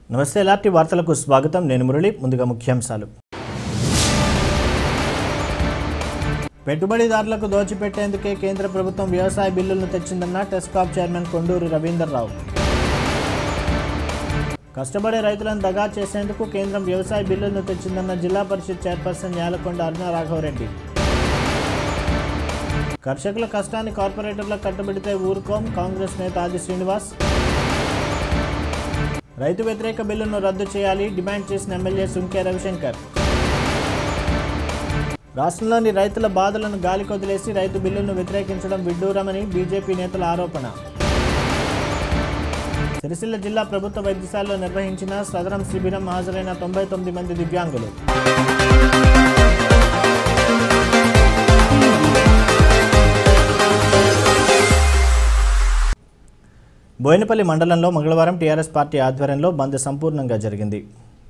నమస్తే ఎలాంటి వార్తలకు స్వాగతం నేను మురళి ముందుగా ముఖ్యాంశాలు పెట్టుబడిదారులకు దోచిపెట్టేందుకే కేంద్ర ప్రభుత్వం వ్యవసాయ బిల్లులను తెచ్చిందన్న టెస్కాప్ చైర్మన్ కొండూరు రవీందర్రావు కష్టపడే రైతులను దగా చేసేందుకు కేంద్రం వ్యవసాయ బిల్లులను తెచ్చిందన్న జిల్లా పరిషత్ చైర్పర్సన్ యాలకొండ అరుణ రాఘవరెడ్డి కర్షకుల కష్టాన్ని కార్పొరేటర్లకు కట్టుబెడితే ఊరుకోం కాంగ్రెస్ నేత ఆది శ్రీనివాస్ రైతు వ్యతిరేక బిల్లును రద్దు చేయాలి డిమాండ్ చేసిన ఎమ్మెల్యే సుంకే రవిశంకర్ రాష్ట్రంలోని రైతుల బాధలను గాలికొదిలేసి రైతు బిల్లును వ్యతిరేకించడం విడ్డూరమని బీజేపీ నేతల ఆరోపణ సిరిసిల్ల జిల్లా ప్రభుత్వ వైద్యశాలలో నిర్వహించిన సదరం శిబిరం హాజరైన తొంభై తొమ్మిది మంది దివ్యాంగులు బోయినపల్లి మండలంలో మంగళవారం టీఆర్ఎస్ పార్టీ ఆధ్వర్యంలో బంద్ సంపూర్ణంగా జరిగింది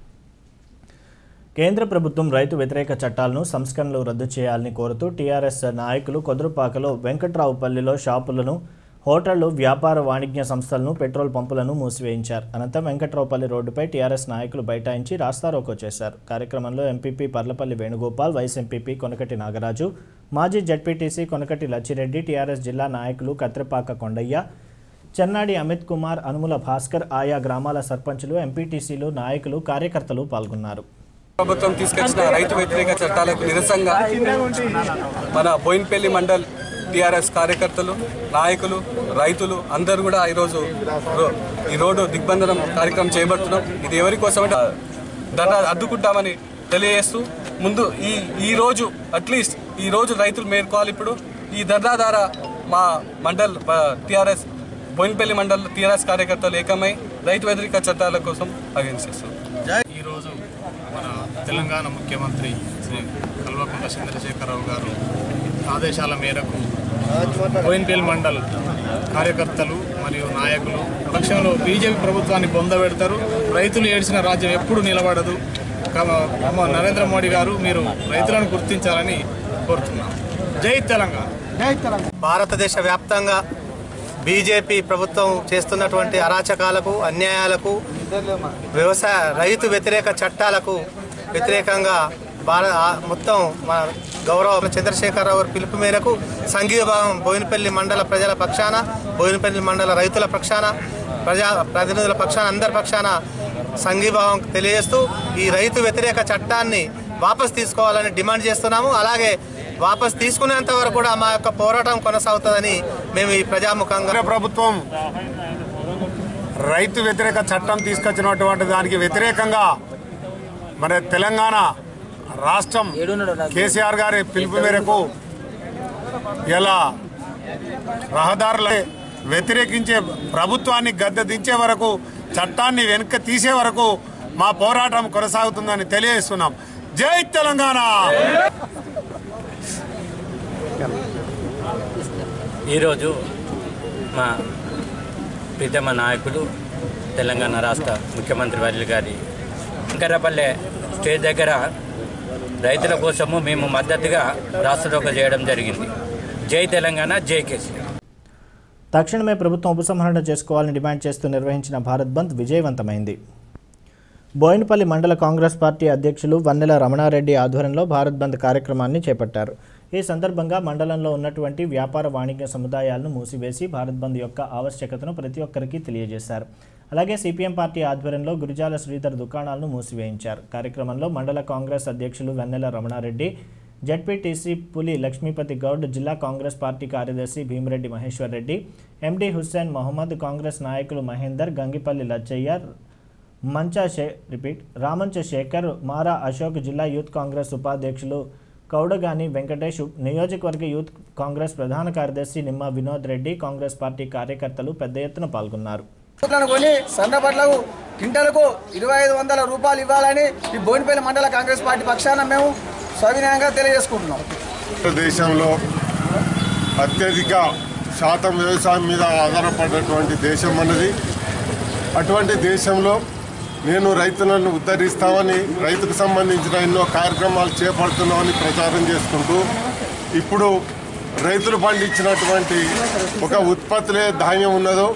కేంద్ర ప్రభుత్వం రైతు వ్యతిరేక చట్టాలను సంస్కరణలు రద్దు చేయాలని కోరుతూ టీఆర్ఎస్ నాయకులు కొదురుపాకలో వెంకట్రావుపల్లిలో షాపులను హోటళ్లు వ్యాపార వాణిజ్య సంస్థలను పెట్రోల్ పంపులను మూసివేయించారు అనంతరం వెంకట్రావుపల్లి రోడ్డుపై టీఆర్ఎస్ నాయకులు బైఠాయించి రాస్తారోకో చేశారు కార్యక్రమంలో MPP Parlapalli Venugopal vice MPP Konakati Nagaraju మాజీ జడ్పీటీసీ కొనకటి లచ్చిరెడ్డి టీఆర్ఎస్ జిల్లా నాయకులు కత్రిపాక కొండయ్య చెన్నాడి అమిత్ కుమార్ అనుముల భాస్కర్ ఆయా గ్రామాల సర్పంచులు ఎంపీటీసీలు నాయకులు కార్యకర్తలు పాల్గొన్నారు ప్రభుత్వం తీసుకొచ్చిన రైతు వ్యతిరేక చట్టాలకు నిరసంగా మన బోయిన్పల్లి మండల్ టిఆర్ఎస్ కార్యకర్తలు నాయకులు రైతులు అందరూ కూడా ఈరోజు రో- ఈ రోడ్డు దిగ్బంధనం కార్యక్రమం చేపడుతున్నాం ఇది ఎవరి కోసమంటే ధర్నా అడ్డుకుంటామని తెలియజేస్తూ ముందు ఈ ఈ రోజు అట్లీస్ట్ ఈ రోజు రైతులు మేర్కోవాలి ఇప్పుడు ఈ ధర్నా ద్వారా మా మండల్ టిఆర్ఎస్ బోయిన్పల్లి మండల్ టిఆర్ఎస్ కార్యకర్తలు ఏకమై రైతు వ్యతిరేక చట్టాల కోసం అభినందిస్తున్నాం ఈరోజు మన తెలంగాణ ముఖ్యమంత్రి శ్రీ కల్వకుంట్ల చంద్రశేఖరరావు గారు ఆదేశాల మేరకు బోయిన్పేల్ మండల్ కార్యకర్తలు మరియు నాయకులు పక్షంలో బీజేపీ ప్రభుత్వాన్ని పొందబెడతారు రైతులు ఏడ్చిన రాజ్యం ఎప్పుడు నిలబడదు కమ- కమ నరేంద్ర మోడీ గారు మీరు రైతులను గుర్తించాలని కోరుతున్నాం జై తెలంగాణ భారతదేశ వ్యాప్తంగా బీజేపీ ప్రభుత్వం చేస్తున్నటువంటి అరాచకాలకు అన్యాయాలకు వ్యవసాయ రైతు వ్యతిరేక చట్టాలకు వ్యతిరేకంగా భారత ఆ- మొత్తం మన గౌరవ చంద్రశేఖరరావు గారి పిలుపు మేరకు సంఘీభావం బోయినపల్లి మండల ప్రజల పక్షాన బోయినపల్లి మండల రైతుల పక్షాన ప్రజా ప్రతినిధుల పక్షాన అందరి పక్షాన సంఘీభావం తెలియజేస్తూ ఈ రైతు వ్యతిరేక చట్టాన్ని వాపస్ తీసుకోవాలని డిమాండ్ చేస్తున్నాము అలాగే వాపస్ తీసుకునేంత వరకు కూడా మా యొక్క పోరాటం కొనసాగుతుందని మేము ఈ ప్రజాముఖంగా కేంద్ర ప్రభుత్వం రైతు వ్యతిరేక చట్టం తీసుకొచ్చినటువంటి దానికి వ్యతిరేకంగా మన తెలంగాణ రాష్ట్రం కేసీఆర్ గారి పిలుపు మేరకు ఇలా రహదారుల వ్యతిరేకించే ప్రభుత్వాన్ని గద్దె దించే వరకు చట్టాన్ని వెనుక తీసే వరకు మా పోరాటం కొనసాగుతుందని తెలియజేస్తున్నాం జై తెలంగాణ ఈరోజు మా ప్రీతమ నాయకులు తెలంగాణ రాష్ట్ర ముఖ్యమంత్రి వర్యులు గారి శంకరపల్లె స్టేజ్ దగ్గర రైతుల కోసము మేము మద్దతుగా రాష్ట్రలోక చేయడం జరిగింది జై తెలంగాణ జై కేసీఆర్ తక్షణమే ప్రభుత్వం ఉపసంహరణ చేసుకోవాలని డిమాండ్ చేస్తూ నిర్వహించిన భారత్ బంద్ విజయవంతమైంది బోయినపల్లి మండల కాంగ్రెస్ పార్టీ అధ్యక్షులు వన్నెల రమణారెడ్డి ఆధ్వర్యంలో భారత్ బంద్ కార్యక్రమాన్ని చేపట్టారు ఈ సందర్భంగా మండలంలో ఉన్నటువంటి వ్యాపార వాణిజ్య సముదాయాలను మూసివేసి భారత్ బంద్ యొక్క ఆవశ్యకతను ప్రతి ఒక్కరికి తెలియజేశారు అలాగే సిపిఎం పార్టీ ఆధ్వర్యంలో గురిజాల శ్రీధర్ దుకాణాలను మూసివేయించారు కార్యక్రమంలో మండల కాంగ్రెస్ అధ్యక్షులు వెన్నెల రమణారెడ్డి జడ్పీటీసీ పులి లక్ష్మీపతి గౌడ్ జిల్లా కాంగ్రెస్ పార్టీ కార్యదర్శి భీమిరెడ్డి మహేశ్వర్ రెడ్డి ఎండి హుస్సేన్ మహమ్మద్ కాంగ్రెస్ నాయకులు మహేందర్ గంగిపల్లి లచ్చయ్య మంచా షే రిపీట్ రామంచ శేఖర్ మారా అశోక్ జిల్లా యూత్ కాంగ్రెస్ ఉపాధ్యక్షులు కౌడగాని వెంకటేష్ నియోజకవర్గ యూత్ కాంగ్రెస్ ప్రధాన కార్యదర్శి నిమ్మ వినోద్ రెడ్డి కాంగ్రెస్ పార్టీ కార్యకర్తలు పెద్ద ఎత్తున పాల్గొన్నారు రైతులను కొని సన్నబడ్లకు క్వింటలకు ఇరవై ఐదు వందల రూపాయలు ఇవ్వాలని ఈ బోయినపల్లి మండల కాంగ్రెస్ పార్టీ పక్షాన మేము సవినయంగా తెలియజేసుకుంటున్నాం దేశంలో అత్యధిక శాతం వ్యవసాయం మీద ఆధారపడినటువంటి దేశం అన్నది అటువంటి దేశంలో నేను రైతులను ఉద్ధరిస్తామని రైతుకు సంబంధించిన ఎన్నో కార్యక్రమాలు చేపడుతున్నామని ప్రచారం చేసుకుంటూ ఇప్పుడు రైతులు పండించినటువంటి ఒక ఉత్పత్తులే ధాన్యం ఉన్నదో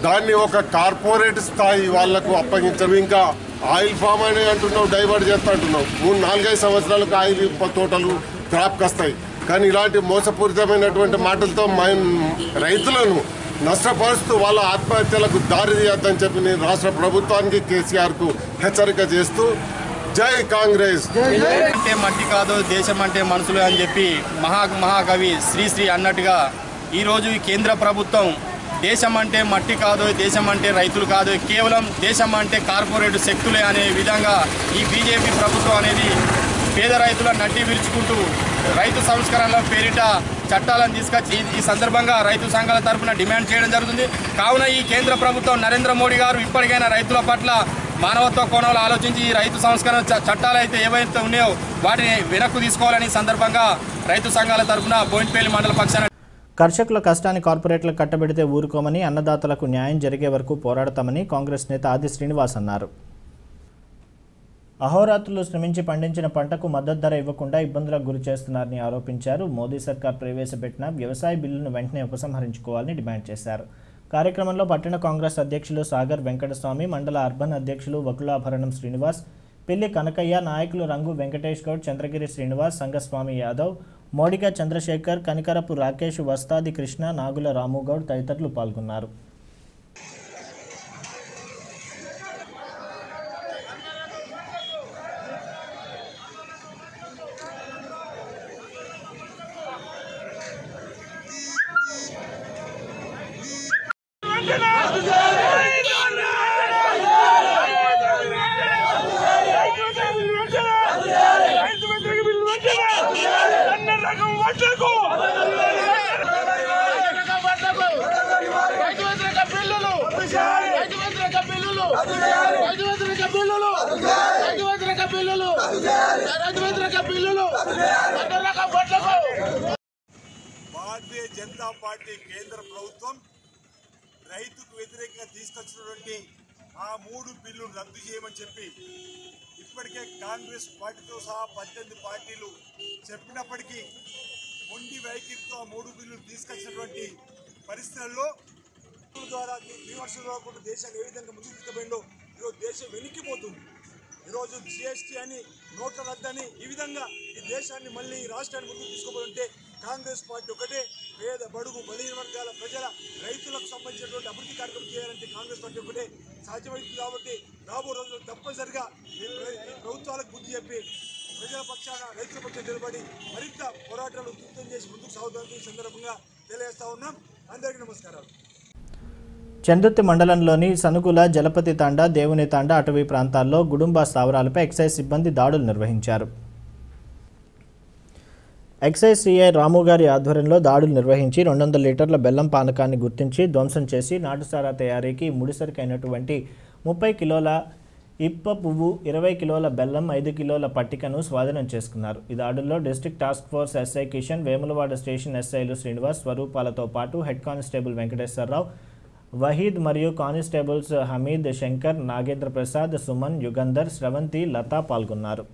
దాన్ని ఒక కార్పొరేట్ స్థాయి వాళ్లకు అప్పగించడం ఇంకా ఆయిల్ ఫామ్ అని అంటున్నావు డైవర్ట్ చేస్తా అంటున్నావు మూడు నాలుగైదు సంవత్సరాలకు ఆయిల్ తోటలు క్రాప్కి వస్తాయి కానీ ఇలాంటి మోసపూరితమైనటువంటి మాటలతో మన రైతులను నష్టపరుస్తూ వాళ్ళ ఆత్మహత్యలకు దారి తీయద్దని చెప్పి నేను రాష్ట్ర ప్రభుత్వానికి కేసీఆర్ కు హెచ్చరిక చేస్తూ జై కాంగ్రెస్ అంటే మట్టి కాదు దేశం అంటే మనుషులు అని చెప్పి మహా మహాకవి శ్రీశ్రీ అన్నట్టుగా ఈరోజు ఈ కేంద్ర ప్రభుత్వం దేశం అంటే మట్టి కాదు దేశం అంటే రైతులు కాదు కేవలం దేశం అంటే కార్పొరేట్ శక్తులే అనే విధంగా ఈ బీజేపీ ప్రభుత్వం అనేది పేద రైతుల నడ్డి విరుచుకుంటూ రైతు సంస్కరణల పేరిట చట్టాలను తీసుకొచ్చి ఈ- ఈ సందర్భంగా రైతు సంఘాల తరఫున డిమాండ్ చేయడం జరుగుతుంది కావున ఈ కేంద్ర ప్రభుత్వం నరేంద్ర మోడీ గారు ఇప్పటికైనా రైతుల పట్ల మానవత్వ కోణంలో ఆలోచించి ఈ రైతు సంస్కరణ చ- చట్టాలు అయితే ఏవైతే ఉన్నాయో వాటిని వెనక్కు తీసుకోవాలని ఈ సందర్భంగా రైతు సంఘాల తరఫున బోయినపల్లి మండల పక్షాన కర్షకుల కష్టాన్ని కార్పొరేట్లకు కట్టబెడితే ఊరుకోమని అన్నదాతలకు న్యాయం జరిగే వరకు పోరాడతామని కాంగ్రెస్ నేత ఆది శ్రీనివాస్ అన్నారు అహోరాత్రులు శ్రమించి పండించిన పంటకు మద్దతు ధర ఇవ్వకుండా ఇబ్బందులకు గురి చేస్తున్నారని ఆరోపించారు మోదీ సర్కార్ ప్రవేశపెట్టిన వ్యవసాయ బిల్లును వెంటనే ఉపసంహరించుకోవాలని డిమాండ్ చేశారు కార్యక్రమంలో పట్టణ కాంగ్రెస్ అధ్యక్షులు సాగర్ వెంకటస్వామి మండల అర్బన్ అధ్యక్షులు వకులాభరణం శ్రీనివాస్ పెళ్లి కనకయ్య నాయకులు రంగు వెంకటేష్ గౌడ్ చంద్రగిరి శ్రీనివాస్ సంగస్వామి యాదవ్ మోడిక చంద్రశేఖర్ కనికరపు రాకేష్ వస్తాది కృష్ణ నాగుల రాముగౌడ్ తదితరులు పాల్గొన్నారు భారతీయ జనతా పార్టీ కేంద్ర ప్రభుత్వం రైతుకు వ్యతిరేకంగా తీసుకొచ్చినటువంటి ఆ మూడు బిల్లులు రద్దు చేయమని చెప్పి ఇప్పటికే కాంగ్రెస్ పార్టీతో సహా పద్దెనిమిది పార్టీలు చెప్పినప్పటికీ మొండి వైఖరితో ఆ మూడు బిల్లులు తీసుకొచ్చినటువంటి పరిస్థితుల్లో ద్వారా విమర్శలు రాకుండా దేశాన్ని ఏ విధంగా ముందుకు తీసుకుపోయిందో ఈరోజు దేశం వెనక్కిపోతుంది ఈరోజు జిఎస్టీ అని నోట్ల రద్దని ఈ విధంగా ఈ దేశాన్ని మళ్ళీ ఈ రాష్ట్రాన్ని ముందుకు తీసుకుపోతుంటే కాంగ్రెస్ పార్టీ ఒకటే పేద బడుగు బలహీన వర్గాల ప్రజల రైతులకు సంబంధించినటువంటి అభివృద్ధి కార్యక్రమం చేయాలంటే కాంగ్రెస్ పార్టీ ఒకటే సాధ్యమవుతుంది కాబట్టి రాబో రోజుల్లో తప్పనిసరిగా ఈ ప్ర- ఈ ప్రభుత్వాలకు బుద్ధి చెప్పి ప్రజల పక్షాన రైతుల పక్షాన నిలబడి మరింత పోరాటాలు ఉధృతం చేసి ముందుకు సాగుతామని ఈ సందర్భంగా తెలియజేస్తా ఉన్నాం అందరికీ నమస్కారాలు చందుర్తి మండలంలోని సనుగుల జలపతి తాండా దేవుని తాండా అటవీ ప్రాంతాల్లో గుడుంబా స్థావరాలపై ఎక్సైజ్ సిబ్బంది దాడులు నిర్వహించారు ఎక్సైజ్ సిఐ రాము గారి ఆధ్వర్యంలో దాడులు నిర్వహించి రెండు వందల లీటర్ల బెల్లం పానకాన్ని గుర్తించి ధ్వంసం చేసి నాటుసారా తయారీకి ముడిసరికైనటువంటి ముప్పై కిలోల ఇప్ప పువ్వు ఇరవై కిలోల బెల్లం ఐదు కిలోల పట్టికను స్వాధీనం చేసుకున్నారు ఈ దాడుల్లో district task force SI Kishan Vemulawada station ఎస్ఐలు శ్రీనివాస్ స్వరూపాలతో పాటు హెడ్ కానిస్టేబుల్ వెంకటేశ్వరరావు వహీద్ మరియు కానిస్టేబుల్స్ హమీద్ శంకర్ నాగేంద్ర ప్రసాద్ సుమన్ యుగంధర్ స్రవంతి లతా పాల్గొన్నారు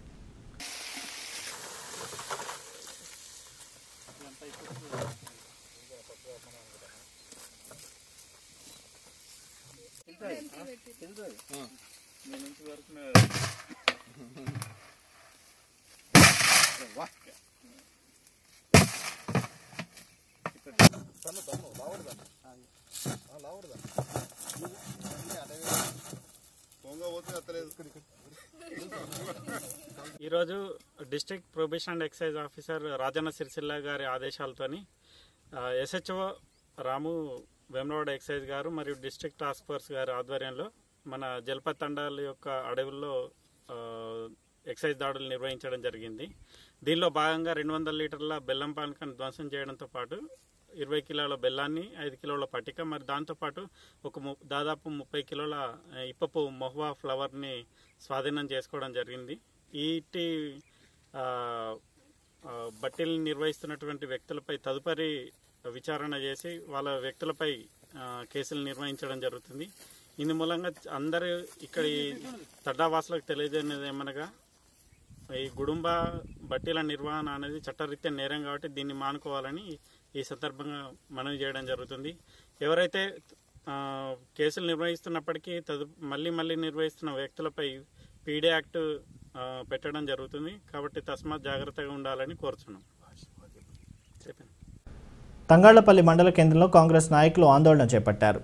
ఈరోజు district probation and excise officer Rajanna Sircilla గారి ఆదేశాలతోని ఎస్హెచ్ఓ రాము వేమలవాడ ఎక్సైజ్ గారు మరియు డిస్ట్రిక్ట్ టాస్క్ ఫోర్స్ గారి ఆధ్వర్యంలో మన జలపత్ తండాల యొక్క అడవుల్లో ఆ, ఎక్సైజ్ దాడులు నిర్వహించడం జరిగింది దీనిలో భాగంగా రెండు వందల లీటర్ల బెల్లం పానకాన్ని ధ్వంసం చేయడంతో పాటు ఇరవై కిలోల బెల్లాన్ని ఐదు కిలోల పట్టిక మరి దాంతోపాటు ఒక ము దాదాపు ముప్పై కిలోల ఆ, ఇప్పపు మొహ్వా ఫ్లవర్ని స్వాధీనం చేసుకోవడం జరిగింది ఈటి ఆ, ఆ, బట్టీలను నిర్వహిస్తున్నటువంటి వ్యక్తులపై తదుపరి విచారణ చేసి వాళ్ళ వ్యక్తులపై ఆ, కేసులు నిర్వహించడం జరుగుతుంది ఇందు మూలంగా అందరూ ఇక్కడి తడ్డావాసులకు తెలియజేయనిది ఏమనగా ఈ గుడుంబ బట్టీల నిర్వహణ అనేది చట్టరీత్యా నేరం కాబట్టి దీన్ని మానుకోవాలని ఈ సందర్భంగా మనవి చేయడం జరుగుతుంది ఎవరైతే ఆ, కేసులు నిర్వహిస్తున్నప్పటికీ తదు మళ్ళీ మళ్ళీ నిర్వహిస్తున్న వ్యక్తులపై పీడీ యాక్ట్ ఆ, పెట్టడం జరుగుతుంది కాబట్టి తస్మాత్ జాగ్రత్తగా ఉండాలని కోరుతున్నాం చెప్పండి తంగాళ్లపల్లి మండల కేంద్రంలో కాంగ్రెస్ నాయకులు ఆందోళన చేపట్టారు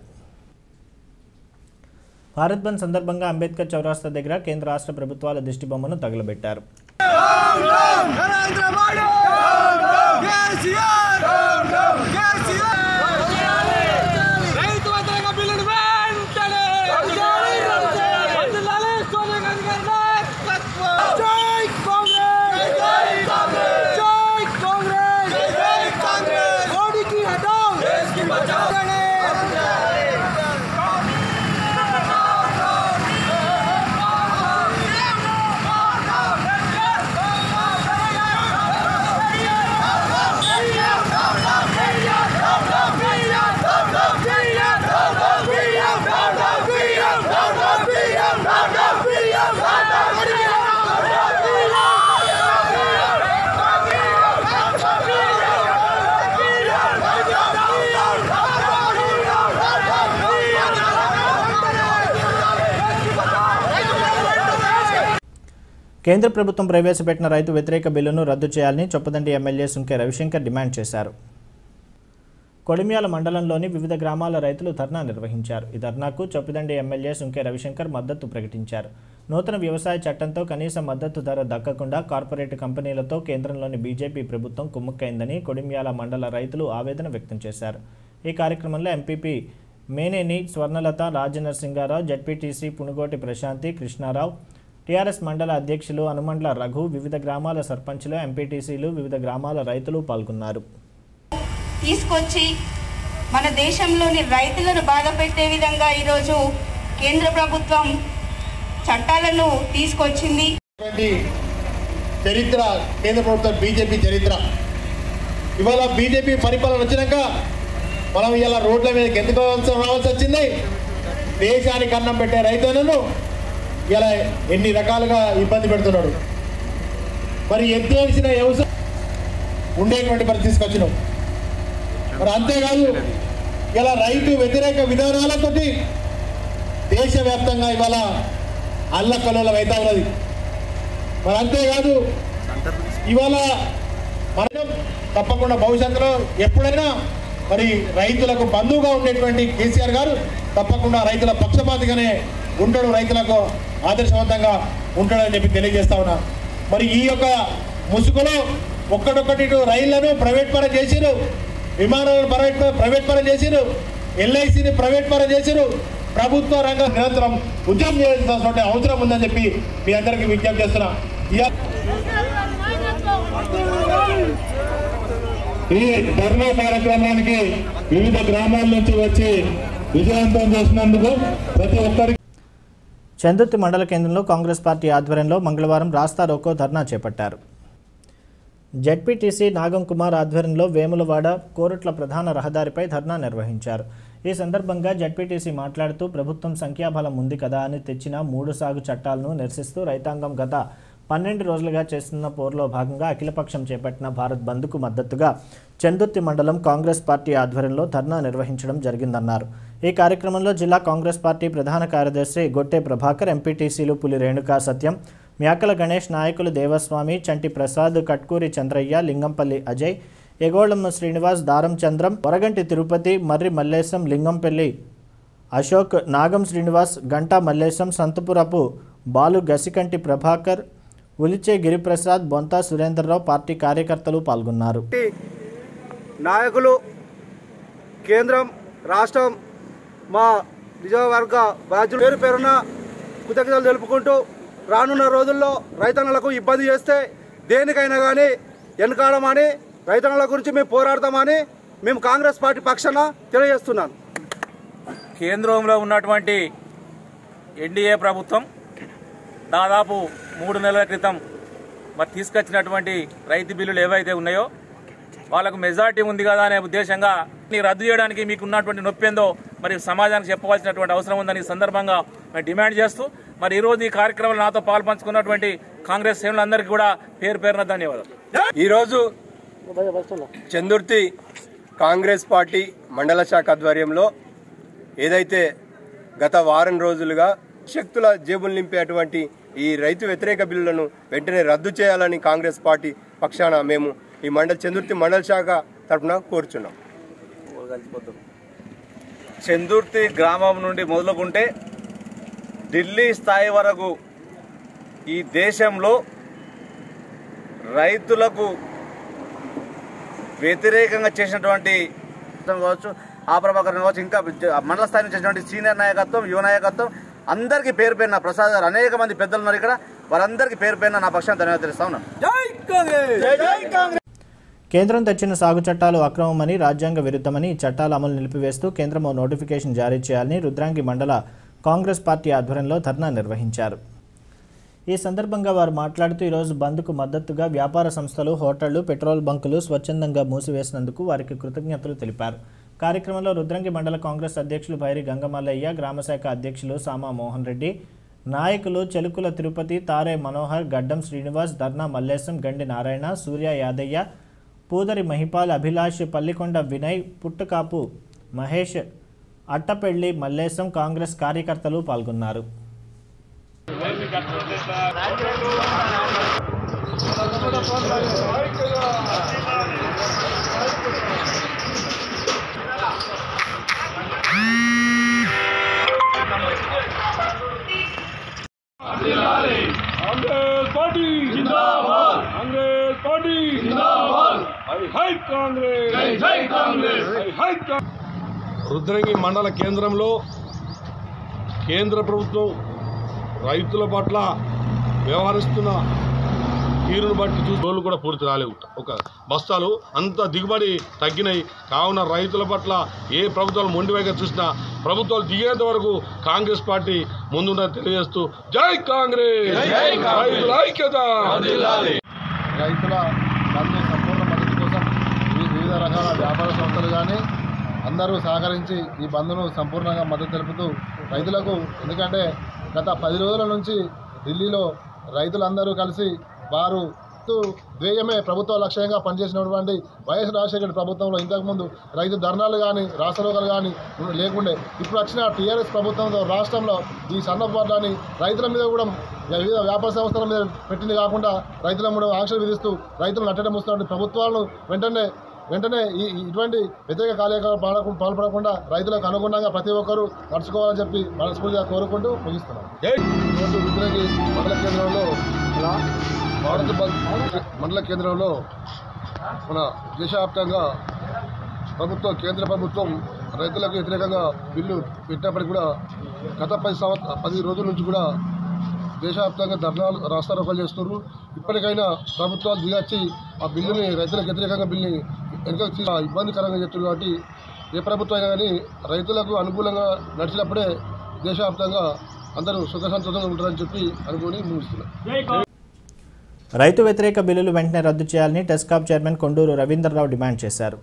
భారత్ బంద్ సందర్భంగా అంబేద్కర్ చౌరాస్తా దగ్గర కేంద్ర రాష్ట్ర ప్రభుత్వాల దిష్టి బొమ్మను తగులబెట్టారు నరేంద్ర మోడీ కేసీఆర్ కేసీఆర్ రైతు వ్యతిరేక బిల్లును వెంటనే వర్ధిల్లాలి సోనియా గాంధీ గారి నాయకత్వం. జై కాంగ్రెస్ జై కాంగ్రెస్ జై కాంగ్రెస్ జై కాంగ్రెస్ మోడీకి హటాओ దేశ్ కి బచాओ కేంద్ర ప్రభుత్వం ప్రవేశపెట్టిన రైతు వ్యతిరేక బిల్లును రద్దు చేయాలని చొప్పదండి ఎమ్మెల్యే సుంకే రవిశంకర్ డిమాండ్ చేశారు కొడిమ్యాల మండలంలోని వివిధ గ్రామాల రైతులు ధర్నా నిర్వహించారు ఈ ధర్నాకు చొప్పదండి ఎమ్మెల్యే సుంకే రవిశంకర్ మద్దతు ప్రకటించారు నూతన వ్యవసాయ చట్టంతో కనీస మద్దతు ధర దక్కకుండా కార్పొరేట్ కంపెనీలతో కేంద్రంలోని బీజేపీ ప్రభుత్వం కుమ్ముక్కైందని కొడిమ్యాల మండల రైతులు ఆవేదన వ్యక్తం చేశారు ఈ కార్యక్రమంలో MPP Meneni Swarnalatha Rajanarasinga Rao ZPTC Punugoti Prasanthi Krishna Rao TRS మండల అధ్యక్షులు హనుమండ్ల రఘు వివిధ గ్రామాల సర్పంచులు ఎంపీటీసీలు వివిధ గ్రామాల రైతులు పాల్గొన్నారు తీసుకొచ్చి మన దేశంలోని రైతులను బాధ పెట్టే విధంగా ఈరోజు కేంద్ర ప్రభుత్వం చట్టాలను తీసుకొచ్చింది ఉన్నటువంటి చరిత్ర కేంద్ర ప్రభుత్వం బీజేపీ చరిత్ర ఇవాళ బీజేపీ పరిపాలన వచ్చినాక మనం ఇలా రోడ్ల మీదకి ఎందుకు రావాల్సి రావాల్సి వచ్చింది దేశానికి అన్నం పెట్టే రైతులను ఇలా ఎన్ని రకాలుగా ఇబ్బంది పెడుతున్నాడు మరి ఎంత వేసిన వ్యవసాయం ఉండేటువంటి పరిస్థితి తీసుకొచ్చినాం మరి అంతేకాదు ఇలా రైతు వ్యతిరేక విధానాలతోటి దేశవ్యాప్తంగా ఇవాళ అల్లకల్లోలం అవుతా ఉన్నది మరి అంతేకాదు ఇవాళ మనం తప్పకుండా భవిష్యత్తులో ఎప్పుడైనా మరి రైతులకు బంధువుగా ఉండేటువంటి కేసీఆర్ గారు తప్పకుండా రైతుల పక్షపాతిగానే ఉంటాడు రైతులకు ఆదర్శవంతంగా ఉంటాడని చెప్పి తెలియజేస్తా ఉన్నా మరి ఈ యొక్క ముసుగులో ఒక్కడొక్కటి ఇటు రైళ్లను ప్రైవేట్ పరం చేసిరు విమానాలను ప్రైవేట్ ప్రైవేట్ పరం చేసిరు ఎల్ఐసిని ప్రైవేట్ పరం చేసిరు ప్రభుత్వ రంగం నిరంతరం ఉద్యమం చేయాల్సిన అవసరం ఉందని చెప్పి మీ అందరికీ విజ్ఞప్తి చేస్తున్నా ఇయా- ఈ ధర్నా కార్యక్రమానికి వివిధ గ్రామాల నుంచి వచ్చి విజయవంతం చేసినందుకు ప్రతి ఒక్కరికి చందుర్తి మండల కేంద్రంలో కాంగ్రెస్ పార్టీ ఆధ్వర్యంలో మంగళవారం రాస్తా రోకో ధర్నా చేపట్టారు జడ్పీటీసీ నాగం కుమార్ ఆధ్వర్యంలో వేములవాడ కోరుట్ల ప్రధాన రహదారిపై ధర్నా నిర్వహించారు ఈ సందర్భంగా జడ్పీటీసీ మాట్లాడుతూ ప్రభుత్వం సంఖ్యాబలం ఉంది కదా అని తెచ్చిన మూడు సాగు చట్టాలను నిరసిస్తూ రైతాంగం గత పన్నెండు రోజులుగా చేస్తున్న పోరులో భాగంగా అఖిలపక్షం చేపట్టిన భారత్ బంద్కు మద్దతుగా చందుర్తి మండలం కాంగ్రెస్ పార్టీ ఆధ్వర్యంలో ధర్నా నిర్వహించడం జరిగిందన్నారు ఈ కార్యక్రమంలో జిల్లా కాంగ్రెస్ పార్టీ ప్రధాన కార్యదర్శి గొట్టె ప్రభాకర్ ఎంపీటీసీలు పులి రేణుకా సత్యం మ్యాకల గణేష్ నాయకులు దేవస్వామి చంటి ప్రసాద్ కట్కూరి చంద్రయ్య లింగంపల్లి అజయ్ ఎగోళమ్మ శ్రీనివాస్ దారం చంద్రం వరగంటి తిరుపతి మర్రి మల్లేశం లింగంపల్లి అశోక్ నాగం శ్రీనివాస్ గంటా మల్లేశం సంతపురపు బాలు గసికంటి ప్రభాకర్ ఉలిచే గిరిప్రసాద్ బొంతా సురేంద్రరావు పార్టీ కార్యకర్తలు పాల్గొన్నారు నాయకులు కేంద్రం రాష్ట్రం మా నిజవర్గ బాధ్యులు పేరు పేరున కృతజ్ఞతలు తెలుపుకుంటూ రానున్న రోజుల్లో రైతన్నలకు ఇబ్బంది చేస్తే దేనికైనా కానీ వెనకాడమని రైతన్నల గురించి మేము పోరాడతామని మేము కాంగ్రెస్ పార్టీ పక్షాన తెలియజేస్తున్నాను కేంద్రంలో ఉన్నటువంటి ఎన్డీఏ ప్రభుత్వం దాదాపు మూడు నెలల క్రితం మరి తీసుకొచ్చినటువంటి రైతు బిల్లులు ఏవైతే ఉన్నాయో వాళ్ళకు మెజార్టీ ఉంది కదా అనే ఉద్దేశంగా ఈ రద్దు చేయడానికి మీకు ఉన్నటువంటి నొప్పి ఏందో మరి సమాజానికి చెప్పవలసినటువంటి అవసరం ఉందని ఈ సందర్భంగా మేము డిమాండ్ చేస్తూ మరి ఈరోజు ఈ కార్యక్రమంలో నాతో పాల్పంచుకున్నటువంటి కాంగ్రెస్ శ్రేణులందరికీ కూడా పేరు పేరున ధన్యవాదాలు ఈరోజు చందుర్తి కాంగ్రెస్ పార్టీ మండల శాఖ ఆధ్వర్యంలో ఏదైతే గత వారం రోజులుగా శక్తుల జేబులు నింపేటువంటి ఈ రైతు వ్యతిరేక బిల్లులను వెంటనే రద్దు చేయాలని కాంగ్రెస్ పార్టీ పక్షాన మేము ఈ మండల చందుర్తి మండల శాఖ తరఫున కోరుచున్నాం చందుర్తి గ్రామం నుండి మొదలుకుంటే ఢిల్లీ స్థాయి వరకు ఈ దేశంలో రైతులకు వ్యతిరేకంగా చేసినటువంటి కావచ్చు ఆ ప్రభాకర్ కావచ్చు ఇంకా మండల స్థాయి నుంచి చేసినటువంటి సీనియర్ నాయకత్వం యువ నాయకత్వం అందరికీ పేరు పేరున ప్రసాద్ గారు అనేక మంది పెద్దలు ఉన్నారు ఇక్కడ వారందరికీ పేరు పేరున నా పక్షాన్ని ధన్యవాదాలు తెలుస్తా ఉన్నాను కేంద్రం తెచ్చిన సాగు చట్టాలు అక్రమమని రాజ్యాంగ విరుద్ధమని ఈ చట్టాల అమలు నిలిపివేస్తూ కేంద్రం ఓ నోటిఫికేషన్ జారీ చేయాలని రుద్రాంగి మండల కాంగ్రెస్ పార్టీ ఆధ్వర్యంలో ధర్నా నిర్వహించారు ఈ సందర్భంగా వారు మాట్లాడుతూ ఈరోజు బంద్కు మద్దతుగా వ్యాపార సంస్థలు హోటళ్లు పెట్రోల్ బంకులు స్వచ్ఛందంగా మూసివేసినందుకు వారికి కృతజ్ఞతలు తెలిపారు కార్యక్రమంలో రుద్రంగి మండల కాంగ్రెస్ అధ్యక్షులు భైరి గంగమల్లయ్య గ్రామశాఖ అధ్యక్షులు సామా మోహన్ రెడ్డి నాయకులు చెలుకుల తిరుపతి తారే మనోహర్ గడ్డం శ్రీనివాస్ ధర్నా మల్లేశం గండి నారాయణ సూర్య యాదయ్య పూదరి మహిపాల్ అభిలాష్ పల్లికొండ వినయ్ పుట్టుకాపు మహేష్ అట్టపెల్లి మల్లేశం కాంగ్రెస్ కార్యకర్తలు పాల్గొన్నారు कांग्रेस पार्टी जिंदाबाद कांग्रेस पार्टी जिंदाबाद हरी हाई कांग्रेस जय जय कांग्रेस हरी हाई రుద్రంగి మండల కేంద్రంలో కేంద్ర ప్రభుత్వం రైతుల పట్ల వ్యవహరిస్తున్న తీరును బట్టి చూసి రోజులు కూడా పూర్తి రాలేవు ఒక బస్తాలు అంత దిగుబడి తగ్గినాయి కావున రైతుల పట్ల ఏ ప్రభుత్వాలు మొండి వైఖరి చూసినా ప్రభుత్వాలు దిగేంత వరకు కాంగ్రెస్ పార్టీ ముందుండని తెలియజేస్తూ జై కాంగ్రెస్ జై కాంగ్రెస్! రైతుల ఐక్యత రైతుల బంధు సంపూర్ణ మద్దతు కోసం వి- వివిధ రకాల వ్యాపార సంస్థలు కానీ అందరూ సహకరించి ఈ బంద్ను సంపూర్ణంగా మద్దతు తెలుపుతూ రైతులకు ఎందుకంటే గత పది రోజుల నుంచి ఢిల్లీలో రైతులందరూ కలిసి వారు ద్వేయమే ప్రభుత్వ లక్ష్యంగా పనిచేసినటువంటి వైఎస్ రాజశేఖర ప్రభుత్వంలో ఇంతకుముందు రైతు ధర్నాలు కానీ రాష్ట్రలోకలు కానీ లేకుండే ఇప్పుడు వచ్చిన టీఆర్ఎస్ ప్రభుత్వంలో రాష్ట్రంలో ఈ సన్నపాటాన్ని రైతుల మీద కూడా వివిధ వ్యాపార సంస్థల మీద పెట్టింది కాకుండా రైతుల మీద ఆంక్షలు విధిస్తూ రైతులను నట్టడం వస్తున్న ప్రభుత్వాలను వెంటనే వెంటనే ఈ ఈ- ఇటువంటి వ్యతిరేక కార్యకలాపాలకు పాల్పడకుండా రైతులకు అనుగుణంగా ప్రతి ఒక్కరూ నడుచుకోవాలని చెప్పి మనస్ఫూర్తిగా కోరుకుంటూ ముగిస్తున్నాం ఈరోజు రుద్రగి మండల కేంద్రంలో భారత బంద్ మండల కేంద్రంలో మన దేశవ్యాప్తంగా ప్రభుత్వం కేంద్ర ప్రభుత్వం రైతులకు వ్యతిరేకంగా బిల్లు పెట్టినప్పటికీ కూడా గత పది సంవత్సర పది రోజుల నుంచి కూడా దేశవ్యాప్తంగా ధర్నాలు రాస్తారోకలు చేస్తున్నారు ఇప్పటికైనా ప్రభుత్వాలు దిగొచ్చి ఆ బిల్లుని రైతులకు వ్యతిరేకంగా బిల్లుని వెనుక ఇబ్బందికరంగా చెప్తున్నారు కాబట్టి ఏ ప్రభుత్వం అయినా కానీ రైతులకు అనుకూలంగా నడిచినప్పుడే దేశవ్యాప్తంగా అందరూ సుఖ సంతోషంగా ఉంటారని చెప్పి అనుకుని ముగిస్తున్నారు రైతు వ్యతిరేక బిల్లులు వెంటనే రద్దు చేయాలని TESCAB chairman Konduru Ravindra Rao demand చేశారు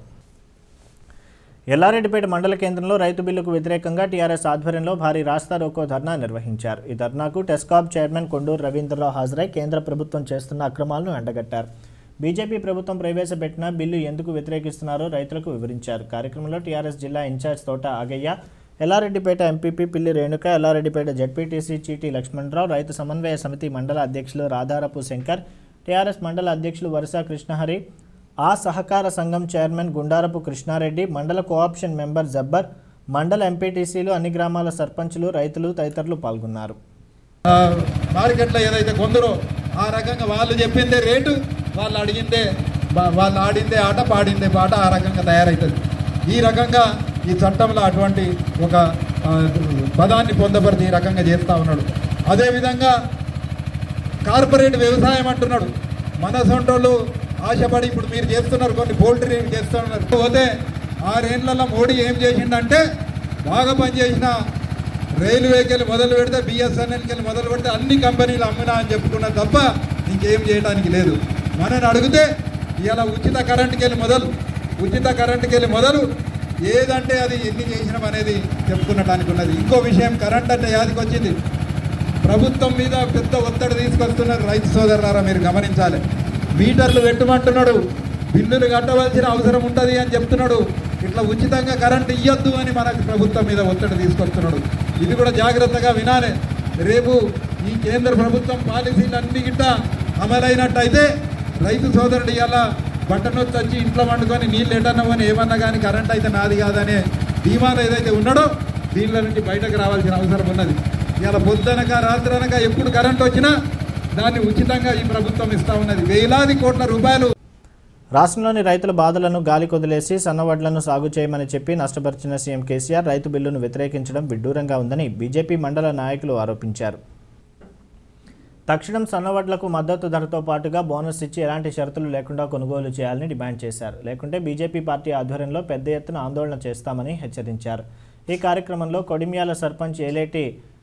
ఎల్లారెడ్డిపేట మండల కేంద్రంలో రైతు బిల్లుకు వ్యతిరేకంగా టీఆర్ఎస్ ఆధ్వర్యంలో భారీ రాస్తా రోకో ధర్నా నిర్వహించారు ఈ ధర్నాకు టెస్కాప్ చైర్మన్ కొండూరు రవీంద్రరావు హాజరై కేంద్ర ప్రభుత్వం చేస్తున్న అక్రమాలను ఎండగట్టారు బీజేపీ ప్రభుత్వం ప్రవేశపెట్టిన బిల్లు ఎందుకు వ్యతిరేకిస్తున్నారో రైతులకు వివరించారు కార్యక్రమంలో టీఆర్ఎస్ జిల్లా ఇన్ఛార్జ్ తోట ఆగయ్య ఎల్లారెడ్డిపేట ఎంపీపీ పిల్లి రేణుక ఎల్లారెడ్డిపేట జడ్పీటీసీ చీటీ లక్ష్మణరావు రైతు సమన్వయ సమితి మండల అధ్యక్షులు రాధారపు శంకర్ టీఆర్ఎస్ మండల అధ్యక్షులు వరుస కృష్ణహరి ఆ సహకార సంఘం చైర్మన్ గుండారపు కృష్ణారెడ్డి మండల కోఆప్షన్ మెంబర్ జబ్బర్ మండల ఎంపీటీసీలు అన్ని గ్రామాల సర్పంచులు రైతులు తదితరులు పాల్గొన్నారు ఆ, మార్కెట్లో ఏదైతే కొందరో ఆ రకంగా వాళ్ళు చెప్పిందే రేటు వాళ్ళు అడిగిందే వా- వాళ్ళు ఆడిందే ఆట పాడిందే పాట ఆ రకంగా తయారవుతుంది ఈ రకంగా ఈ చట్టంలో అటువంటి ఒక ఆ, పదాన్ని పొందపరిచి ఈ రకంగా చేస్తూ ఉన్నాడు అదేవిధంగా కార్పొరేట్ వ్యవసాయం అంటున్నాడు మన సొంటోళ్ళు ఆశపడి ఇప్పుడు మీరు చేస్తున్నారు కొన్ని పోల్ట్రీ చేస్తున్నారు పోతే ఆరేళ్లలో మోడీ ఏం చేసిండంటే బాగా పనిచేసిన రైల్వేకి వెళ్ళి మొదలు పెడితే బిఎస్ఎన్ఎల్కి వెళ్ళి మొదలు పెడితే అన్ని కంపెనీలు అమ్మినా అని చెప్పుకున్నా తప్ప ఇంకేం చేయడానికి లేదు మనని అడిగితే ఇలా ఉచిత కరెంట్కి వెళ్ళి మొదలు ఉచిత కరెంట్కి వెళ్ళి మొదలు ఏదంటే అది ఎన్ని చేసినాం అనేది చెప్పుకునడానికి ఉన్నది ఇంకో విషయం కరెంట్ అంటే యాదికి వచ్చింది ప్రభుత్వం మీద పెద్ద ఒత్తిడి తీసుకొస్తున్నారు రైతు సోదరులారా మీరు గమనించాలి మీటర్లు పెట్టమంటున్నాడు బిల్లులు కట్టవలసిన అవసరం ఉంటుంది అని చెప్తున్నాడు ఇట్లా ఉచితంగా కరెంట్ ఇవ్వద్దు అని మనకు ప్రభుత్వం మీద ఒత్తిడి తీసుకొస్తున్నాడు ఇది కూడా జాగ్రత్తగా వినాలి రేపు ఈ కేంద్ర ప్రభుత్వం పాలసీలన్నీ గిట్ట అమలైనట్టయితే రైతు సోదరుడు ఇలా బట్టనొచ్చి వచ్చి ఇంట్లో వండుకొని నీళ్ళు ఎటన్నవని ఏమన్నా కానీ కరెంట్ అయితే నాది కాదనే ధీమాలో ఏదైతే ఉన్నాడో దీనిలో నుంచి బయటకు రావాల్సిన అవసరం ఉన్నది ఇలా పొద్దునక రాత్రనక ఎప్పుడు కరెంట్ వచ్చినా దాన్ని ఉచితంగా ఈ ప్రభుత్వం ఇస్తా ఉన్నది వేలాది కోట్ల రూపాయలు రాష్ట్రంలోని రైతుల బాధలను గాలి కొదిలేసి సన్నవడ్లను సాగు చేయమని చెప్పి నష్టపరిచిన సీఎం కేసీఆర్ రైతు బిల్లును వ్యతిరేకించడం విడ్డూరంగా ఉందని బీజేపీ మండల నాయకులు ఆరోపించారు తక్షణం సన్నవడ్లకు మద్దతు ధరతో పాటుగా బోనస్ ఇచ్చి ఎలాంటి షరతులు లేకుండా కొనుగోలు చేయాలని డిమాండ్ చేశారు లేకుంటే బీజేపీ పార్టీ ఆధ్వర్యంలో పెద్ద ఎత్తున ఆందోళన చేస్తామని హెచ్చరించారు ఈ కార్యక్రమంలో కొడిమ్యాల సర్పంచ్ ఏలేటి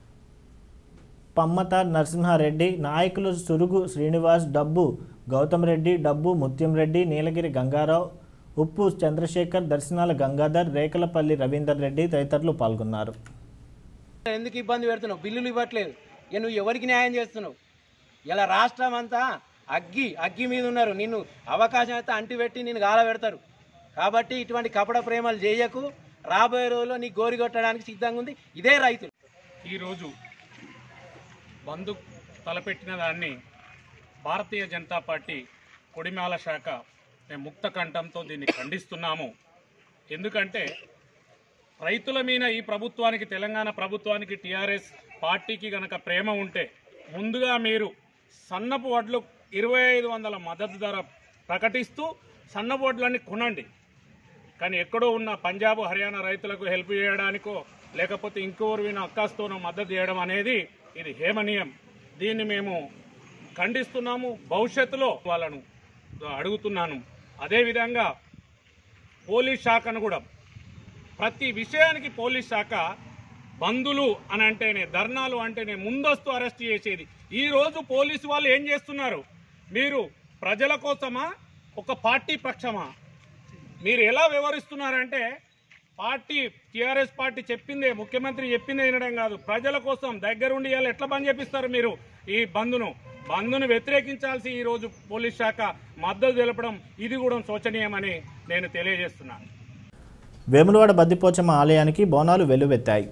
పమ్మత నరసింహారెడ్డి నాయకులు సురుగు శ్రీనివాస్ డబ్బు గౌతమ్ రెడ్డి డబ్బు ముత్యం రెడ్డి నీలగిరి గంగారావు ఉప్పు చంద్రశేఖర్ దర్శనాల గంగాధర్ రేకలపల్లి రవీందర్ రెడ్డి తదితరులు పాల్గొన్నారు ఎందుకు ఇబ్బంది పెడుతున్నావు బిల్లులు ఇవ్వట్లేదు ఇక నువ్వు ఎవరికి న్యాయం చేస్తున్నావు ఇలా రాష్ట్రం అంతా అగ్గి అగ్గి మీద ఉన్నారు నిన్ను అవకాశం అయితే అంటి పెట్టి నిన్ను గాల పెడతారు కాబట్టి ఇటువంటి కపడ ప్రేమలు చేయకు రాబోయే రోజుల్లో నీ గోరి కొట్టడానికి సిద్ధంగా ఉంది ఇదే రైతులు ఈరోజు బంధు తలపెట్టిన దాన్ని భారతీయ జనతా పార్టీ కొడిమాల శాఖ మేము ముక్త కంఠంతో దీన్ని ఖండిస్తున్నాము ఎందుకంటే రైతుల మీద ఈ ప్రభుత్వానికి తెలంగాణ ప్రభుత్వానికి టీఆర్ఎస్ పార్టీకి గనక ప్రేమ ఉంటే ముందుగా మీరు సన్నపు వడ్లు ఇరవై ఐదు వందల మద్దతు ధర ప్రకటిస్తూ సన్నపు వడ్లన్నీ కొనండి కానీ ఎక్కడో ఉన్న పంజాబ్ హర్యానా రైతులకు హెల్ప్ చేయడానికో లేకపోతే ఇంకోరు విన అక్కాస్తోనో మద్దతు చేయడం అనేది ఇది హేమనీయం దీన్ని మేము ఖండిస్తున్నాము భవిష్యత్తులో వాళ్ళను అడుగుతున్నాను అదేవిధంగా పోలీస్ శాఖను కూడా ప్రతి విషయానికి పోలీస్ శాఖ బంధులు అని అంటేనే ధర్నాలు అంటేనే ముందస్తు అరెస్ట్ చేసేది ఈ రోజు పోలీసు వాళ్ళు ఏం చేస్తున్నారు మీరు ప్రజల కోసమా ఒక పార్టీ పక్షమా మీరు ఎలా వివరిస్తున్నారంటే పార్టీ టీఆర్ఎస్ పార్టీ చెప్పిందే ముఖ్యమంత్రి చెప్పిందే వినడం కాదు ప్రజల కోసం దగ్గరుండి ఇవాళ ఎట్లా బంద్ చేపిస్తారు మీరు ఈ బంద్ను బంద్ను వ్యతిరేకించాల్సి ఈ రోజు పోలీస్ శాఖ మద్దతు తెలపడం ఇది కూడా శోచనీయమని నేను తెలియజేస్తున్నాను వేములవాడ బద్దిపోచమ్మ ఆలయానికి బోనాలు వెల్లువెత్తాయి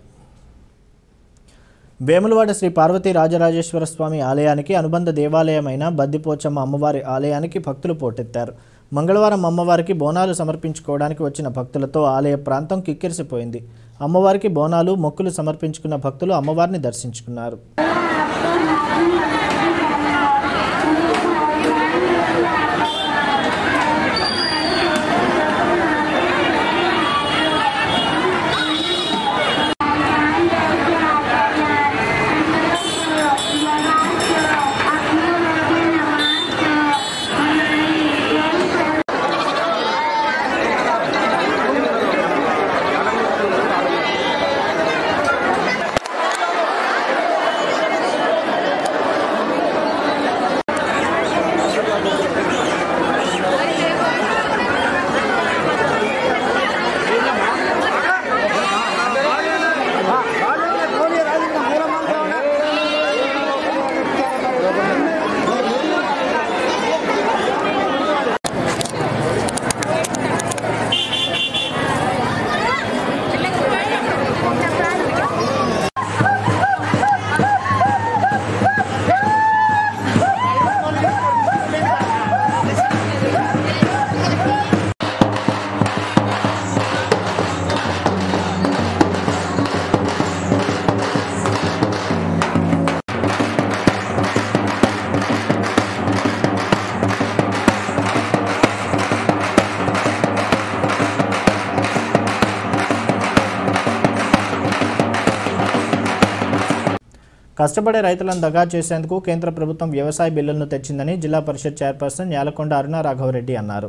వేములవాడ శ్రీ పార్వతీ రాజరాజేశ్వర స్వామి ఆలయానికి అనుబంధ దేవాలయమైన బద్దిపోచమ్మ అమ్మవారి ఆలయానికి భక్తులు పోటెత్తారు మంగళవారం అమ్మవారికి బోనాలు సమర్పించుకోవడానికి వచ్చిన భక్తులతో ఆలయ ప్రాంతం కిక్కిరిసిపోయింది అమ్మవారికి బోనాలు మొక్కులు సమర్పించుకున్న భక్తులు అమ్మవారిని దర్శించుకున్నారు కష్టపడే రైతులను దగా చేసేందుకు కేంద్ర ప్రభుత్వం వ్యవసాయ బిల్లులను తెచ్చిందని జిల్లా పరిషత్ చైర్పర్సన్ యాలకొండ అరుణ రాఘవరెడ్డి అన్నారు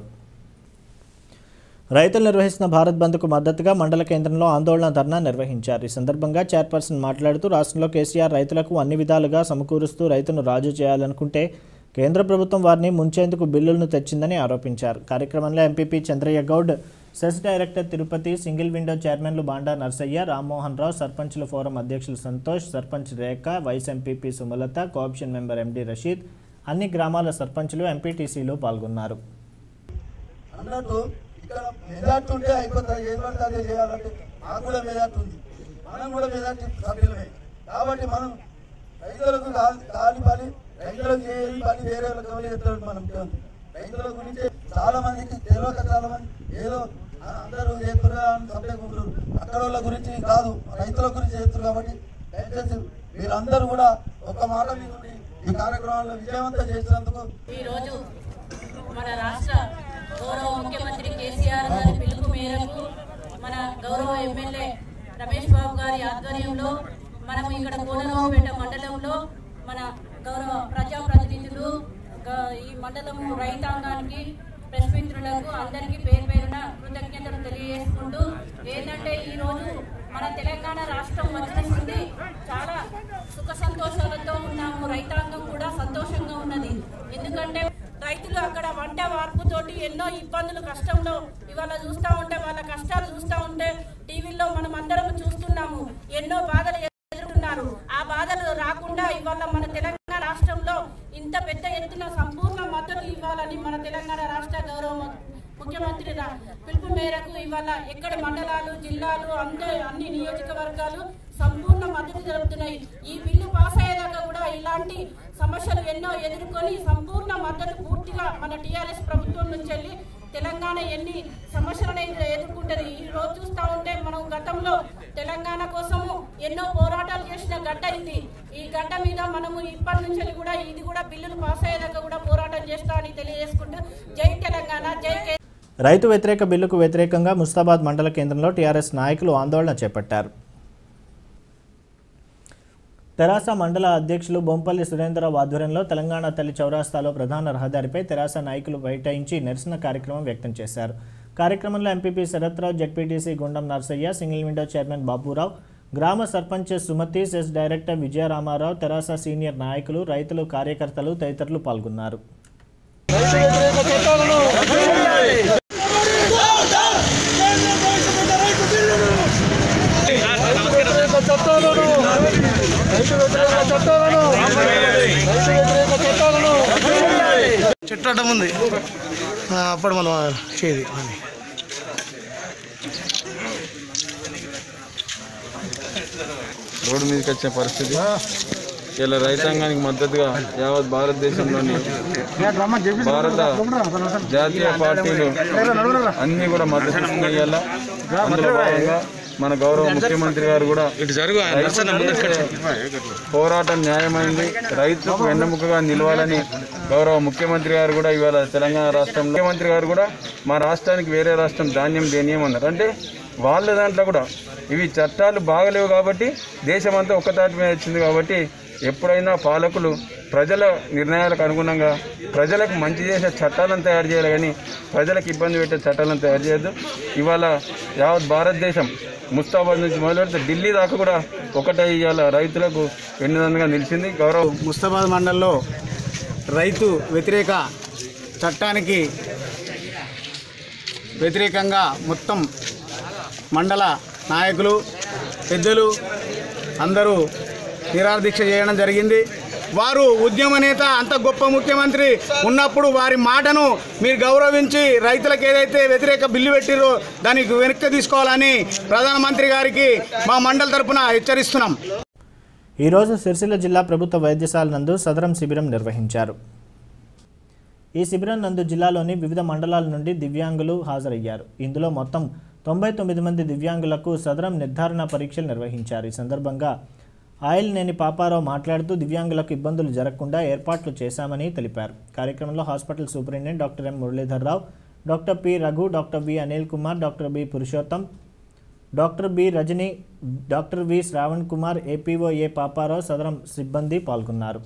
రైతులు నిర్వహిస్తున్న భారత్ బంద్కు మద్దతుగా మండల కేంద్రంలో ఆందోళన ధర్నా నిర్వహించారు ఈ సందర్భంగా చైర్పర్సన్ మాట్లాడుతూ రాష్ట్రంలో కేసీఆర్ రైతులకు అన్ని విధాలుగా సమకూరుస్తూ రైతును రాజు చేయాలనుకుంటే కేంద్ర ప్రభుత్వం వారిని ముంచేందుకు బిల్లులను తెచ్చిందని ఆరోపించారు కార్యక్రమంలో MPP Chandraiah Goud CESS director Tirupati single window చైర్మన్లు బాండా నర్సయ్య రామ్మోహన్ రావు సర్పంచ్ల ఫోరం అధ్యక్షులు Santosh sarpanch Rekha vice MPP Sumalatha cooption member MD Rasheed అన్ని గ్రామాల సర్పంచ్లు ఎంపీటీసీలు పాల్గొన్నారు అన్నట్టు ఇక్కడ మెజార్టీ ఉంటే అయిపోతుంది ఏం పడితే అదే చేయాలంటే మాకు కూడా మెజార్టీ ఉంది మనం కూడా మెజార్టీ సభ్యులమే కాబట్టి మనం రైతులకు కాలి కాలి పని రైతులకు చేయని పని వేరే వాళ్ళకి ఎవరు చేస్తాడు మన ముఖ్యమంత్రి రైతుల గురించి చాలా మందికి తెలియక చాలా మంది ఏదో ఆ, అందరూ చేస్తున్నారు అని సభ్యులు అక్కడ వాళ్ళ గురించి కాదు రైతుల గురించి చేస్తున్నారు కాబట్టి దయచేసి మీరందరూ కూడా ఒక మాట మీద ఉండి ఈ కార్యక్రమాల్లో విజయవంతం చేసినందుకు ఈరోజు మన రాష్ట్ర గౌరవ ముఖ్యమంత్రి కేసీఆర్ గారి పిలుపు మేరకు మన గౌరవ ఎమ్మెల్యే రమేష్ బాబు గారి ఆధ్వర్యంలో మనం ఇక్కడ కోనరావుపేట మండలంలో మన గౌరవ ప్రజాప్రతినిధులు గ- ఈ మండలం రైతాంగానికి ప్రెస్ మిత్రులకు అందరికీ పేరు పేరున కృతజ్ఞతలు తెలియజేసుకుంటూ ఏంటంటే ఈరోజు మన తెలంగాణ రాష్ట్రం వచ్చినప్పుడు చాలా సుఖ సంతోషాలతో ఉన్నాము రైతాంగం కూడా సంతోషంగా ఉన్నది ఎందుకంటే రైతులు అక్కడ వంట వార్పుతోటి ఎన్నో ఇబ్బందులు కష్టంలో ఇవాళ చూస్తూ ఉంటే వాళ్ళ కష్టాలు చూస్తూ ఉంటే టీవీలో మనం అందరం చూస్తున్నాము ఎన్నో బాధలు ఎదుర్కొన్నారు ఆ బాధలు రాకుండా ఇవాళ మన తెలంగాణ రాష్ట్రంలో ఇంత పెద్ద ఎత్తున సంపూర్ణ మద్దతు ఇవ్వాలని మన తెలంగాణ రాష్ట్ర గౌరవ ముఖ్యమంత్రి రా- పిలుపు మేరకు ఇవాళ ఎక్కడ మండలాలు జిల్లాలు అందే అన్ని నియోజకవర్గాలు సంపూర్ణ మద్దతు జరుపుతున్నాయి ఈ బిల్లు పాస్ అయ్యేదాకా కూడా ఇలాంటి సమస్యలు ఎన్నో ఎదుర్కొని సంపూర్ణ మద్దతు పూర్తిగా మన టీఆర్ఎస్ ప్రభుత్వం నుంచి వెళ్ళి తెలంగాణ ఎన్ని సమస్యలను ఎదు- ఎదుర్కొంటది ఈ రోజు చూస్తూ ఉంటే మనం గతంలో తెలంగాణ కోసము ఎన్నో పోరాటాలు చేసిన గడ్డ ఇది ఈ గడ్డ మీద మనము ఇప్పటి నుంచి వెళ్ళి కూడా ఇది కూడా బిల్లులు పాస్ అయ్యేదాకా కూడా పోరాటం చేస్తామని తెలియజేసుకుంటూ జై తెలంగాణ జై కే రైతు వ్యతిరేక బిల్లుకు వ్యతిరేకంగా ముస్తాబాద్ మండల కేంద్రంలో టీఆర్ఎస్ నాయకులు ఆందోళన చేపట్టారు తెరాస మండల అధ్యక్షులు బొంపల్లి సురేంద్రరావు ఆధ్వర్యంలో తెలంగాణ తల్లి చౌరాస్తాలో ప్రధాన రహదారిపై తెరాస నాయకులు బైఠాయించి నిరసన కార్యక్రమం వ్యక్తం చేశారు కార్యక్రమంలో MPP Sharath Rao ZPTC Gundam Narsaiah single window chairman Baburao గ్రామ sarpanch Sumathi CESS director Vijaya Ramarao Terasa senior నాయకులు రైతులు కార్యకర్తలు తదితరులు పాల్గొన్నారు చెట్టు అడ్డం ఉంది ఆ, అప్పుడు మనం చేది అని రోడ్డు మీదకి వచ్చిన పరిస్థితి ఇలా రైతాంగానికి మద్దతుగా యావత్ భారతదేశంలోని భారత జాతీయ పార్టీలు అన్ని కూడా మద్దతు ఇస్తున్నాయి ఇవాళ. అందులో భాగంగా మన గౌరవ ముఖ్యమంత్రి గారు కూడా రైతులు చేసే పోరాటం న్యాయమైంది రైతులకు వెన్నెముకగా నిలవాలని గౌరవ ముఖ్యమంత్రి గారు కూడా ఇవాళ తెలంగాణ రాష్ట్రంలో ముఖ్యమంత్రి గారు కూడా మా రాష్ట్రానికి వేరే రాష్ట్రం ధాన్యం దేనీయమన్నారు అంటే వాళ్ళ దాంట్లో కూడా ఇవి చట్టాలు బాగలేవు కాబట్టి దేశమంతా ఒక్కతాటి మీద వచ్చింది కాబట్టి ఎప్పుడైనా పాలకులు ప్రజల నిర్ణయాలకు అనుగుణంగా ప్రజలకు మంచి చేసే చట్టాలను తయారు చేయాలి కానీ ప్రజలకు ఇబ్బంది పెట్టే చట్టాలను తయారు చేయొద్దు ఇవాళ యావత్ భారతదేశం ముస్తాబాద్ నుంచి మొదలెడితే ఢిల్లీ దాకా కూడా ఒకటే ఇవాళ రైతులకు వెన్నుదండగా నిలిచింది గౌరవ్ ముస్తాబాద్ మండలంలో రైతు వ్యతిరేక చట్టానికి వ్యతిరేకంగా మొత్తం మండల నాయకులు పెద్దలు అందరూ నిరాదీక్ష చేయడం జరిగింది వారు ఉద్యమ నేత అంత గొప్ప ముఖ్యమంత్రి ఉన్నప్పుడు వారి మాటను మీరు గౌరవించి రైతులకు ఏదైతే వ్యతిరేక బిల్లు పెట్టిరో దానికి వెనక్కి తీసుకోవాలని ప్రధానమంత్రి గారికి మా మండలి తరపున హెచ్చరిస్తున్నాం ఈరోజు సిరిసిల్ల జిల్లా ప్రభుత్వ వైద్యశాల నందు సదరం శిబిరం నిర్వహించారు ఈ శిబిరం నందు జిల్లాలోని వివిధ మండలాల నుండి దివ్యాంగులు హాజరయ్యారు ఇందులో మొత్తం తొంభై తొమ్మిది మంది దివ్యాంగులకు సదరం నిర్ధారణ పరీక్షలు నిర్వహించారు ఈ సందర్భంగా ఆయిల్ నేని పాపారావు మాట్లాడుతూ దివ్యాంగులకు ఇబ్బందులు జరగకుండా ఏర్పాట్లు చేశామని తెలిపారు కార్యక్రమంలో hospital superintendent doctor M Muralidhar Rao doctor P Raghu doctor V Anil Kumar doctor B Purushottam doctor B Rajani doctor V Sravan Kumar APO A Paparao Sadarem సిబ్బంది పాల్గొన్నారు